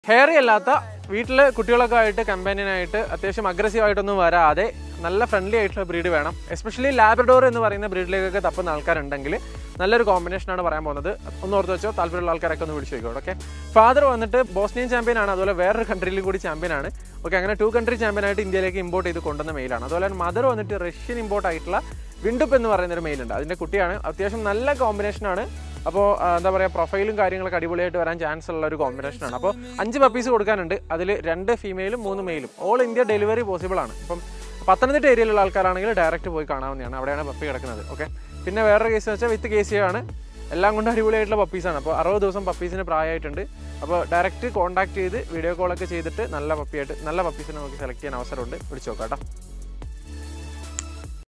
hairy അല്ലാത്ത വീട്ടിൽ കുട്ടികളൊക്കെ ആയിട്ട് കമ്പാനിയനായിട്ട് അത്യാവശ്യം അഗ്രസീവ് ആയിട്ടൊന്നും വരാതെ നല്ല ഫ്രണ്ട്ലി ആയിട്ടുള്ള ബ്രീഡ് വേണം എസ്പെഷ്യലി ലാബ്രഡോർ എന്ന് പറയുന്ന ബ്രീഡിലേക്കൊക്കെ തപ്പുന്ന ആൾക്കാരുണ്ടെങ്കിൽ നല്ലൊരു കോമ്പിനേഷനാണ് പറയാൻ പോകുന്നത് ഒന്ന് ഓർത്ത് വെച്ചോ താല്പര്യമുള്ള ആൾക്കാരൊക്കെ ഒന്ന് വിളിച്ചു നോക്കിയോ ഓക്കെ ഫാദർ വന്നിട്ട് ബോസ്നിയൻ ചാമ്പ്യൻ ആണ് അതുപോലെ വേറൊരു കൺട്രിയിലും കൂടി ചാമ്പ്യൻ ആണ് ഓക്കെ അങ്ങനെ ടു കൺട്രി ചാമ്പ്യൻ ആയിട്ട് ഇന്ത്യയിലേക്ക് ഇമ്പോർട്ട് ചെയ്ത് കൊണ്ടുവന്ന മെയിലാണ് അതുപോലെ മദർ വന്നിട്ട് റഷ്യൻ ഇമ്പോർട്ട് ആയിട്ടുള്ള വിണ്ടുപ്പ് എന്ന് പറയുന്ന ഒരു മെയിലുണ്ട് അതിന്റെ കുട്ടിയാണ് അത്യാവശ്യം നല്ല കോമ്പിനേഷനാണ് അപ്പോൾ എന്താ പറയുക പ്രൊഫൈലും കാര്യങ്ങളൊക്കെ അടിപൊളിയായിട്ട് വരാൻ ചാൻസ് ഉള്ള ഒരു കോമ്പിനേഷനാണ് അപ്പോൾ അഞ്ച് പപ്പീസ് കൊടുക്കാനുണ്ട് അതിൽ രണ്ട് ഫീമെയിലും മൂന്ന് മെയിലും ഓൾ ഇന്ത്യ ഡെലിവറി പോസിബിൾ ആണ് അപ്പം പത്തനംതിട്ട ഏരിയയിലുള്ള ആൾക്കാരാണെങ്കിൽ ഡയറക്റ്റ് പോയി കാണാവുന്നതാണ് അവിടെയാണ് പപ്പി കിടക്കുന്നത് ഓക്കെ പിന്നെ വേറൊരു കേസ് വെച്ചാൽ വിത്ത് കേസ് ആണ് എല്ലാം കൊണ്ട് അടിപൊളിയായിട്ടുള്ള പപ്പീസാണ് അപ്പോൾ അറുപത് ദിവസം പപ്പീസിന് പ്രായമായിട്ടുണ്ട് അപ്പോൾ ഡയറക്റ്റ് കോൺടാക്ട് ചെയ്ത് വീഡിയോ കോളൊക്കെ ചെയ്തിട്ട് നല്ല പപ്പിയായിട്ട് നല്ല പപ്പീസിനെ നോക്കി സെലക്ട് ചെയ്യാൻ അവസരമുണ്ട് വിളിച്ചു നോക്കാം കേട്ടോ